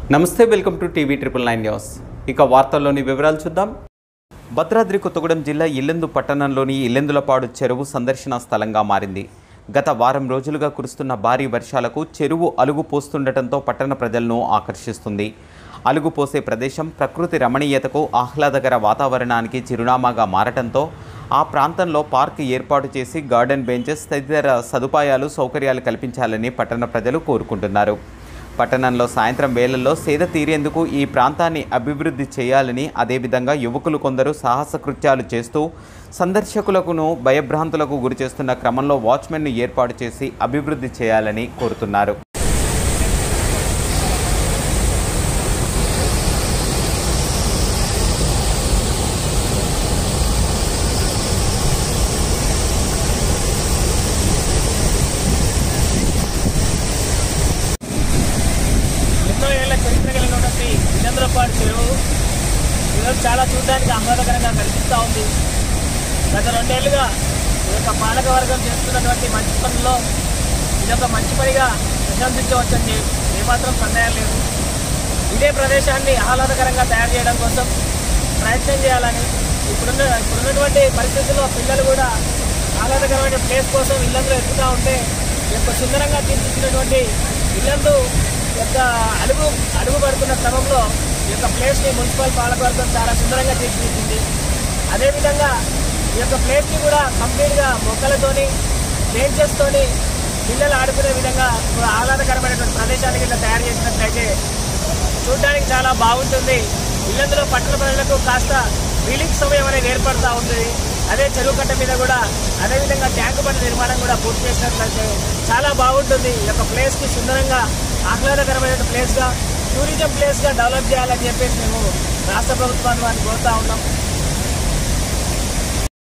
నమస్తే welcome to TV triple nine news ఇక వార్తల్లోని వివరాలు చూద్దాం భద్రాద్రి కొత్తగూడెం జిల్లా ఇల్లెందు పట్టణంలోని ఇల్లెందులపాడు చెరువు సందర్శన స్థలంగా మారింది గత వారం రోజులుగా కురుస్తున్న భారీ వర్షాలకు చెరువు అలుగు పోస్తుండటంతో పట్టణ ప్రజలను ఆకర్షిస్తుంది అలుగు పోసే ప్రదేశం ప్రకృతి రమణీయతకు ఆహ్లాదకర వాతావరణానికి చిరునామాగా మారటంతో ఆ ప్రాంతంలో పార్క్ ఏర్పాటు చేసి గార్డెన్ బెంచెస్ తదితర సదుపాయాలు సౌకర్యాలు కల్పించాలని పట్టణ ప్రజలు కోరుకుంటున్నారు పట్టణంలో సాయంత్రం వేళల్లో సేద తీరేందుకు ఈ ప్రాంతాన్ని అభివృద్ధి చేయాలని అదేవిధంగా యువకులు కొందరు సాహస కృత్యాలు చేస్తూ సందర్శకులకును భయభ్రాంతులకు గురి చేస్తున్న క్రమంలో వాచ్మెన్ను ఏర్పాటు చేసి అభివృద్ధి చేయాలని కోరుతున్నారు ఎన్నో ఏళ్ల చరిత్ర కలిగినటువంటి విజేంద్రపాడు చెరువు ఈరోజు చాలా చూడడానికి ఆహ్లాదకరంగా కనిపిస్తూ ఉంది గత రెండేళ్లుగా ఈ యొక్క పాలక వర్గం చేస్తున్నటువంటి మంచి పనుల్లో ఇదొక మంచి పనిగా ప్రశంసించవచ్చని ఏమాత్రం సందేహం లేదు ఇదే ప్రదేశాన్ని ఆహ్లాదకరంగా తయారు చేయడం కోసం ప్రయత్నం చేయాలని ఇప్పుడున్న ఇప్పుడున్నటువంటి పరిస్థితుల్లో పిల్లలు కూడా ఆహ్లాదకరమైన ప్లేస్ కోసం ఇల్లందులో ఎత్తుతూ ఉంటే ఈ యొక్క సుందరంగా తీర్చిదిద్దినటువంటి ఇల్లందు యొక్క అడుగు అడుగు పడుతున్న క్రమంలో ఈ యొక్క ప్లేస్ని మున్సిపల్ పాలకవర్గం చాలా సుందరంగా తీర్చిదిద్దింది అదేవిధంగా ఈ యొక్క ప్లేస్ని కూడా కంప్లీట్గా మొక్కలతోని బెంచెస్తోని పిల్లలు ఆడుకునే విధంగా ఒక ఆహ్లాదకరమైనటువంటి ప్రదేశాన్ని కింద తయారు చేసినట్లయితే చూడడానికి చాలా బాగుంటుంది ఇల్లందులో పట్టణ ప్రజలకు కాస్త రిలీఫ్ సమయం అనేది ఏర్పడుతూ ఉంటుంది అదే చెరువు కట్ట మీద కూడా అదేవిధంగా ట్యాంకు బండ్ నిర్మాణం కూడా పూర్తి చేసినట్లయితే చాలా బాగుంటుంది ఈ యొక్క ప్లేస్కి సుందరంగా ఆహ్లాదకరమైన ప్లేస్గా టూరిజం ప్లేస్గా డెవలప్ చేయాలని చెప్పేసి మేము రాష్ట్ర ప్రభుత్వాన్ని వారిని కోరుతా ఉన్నాం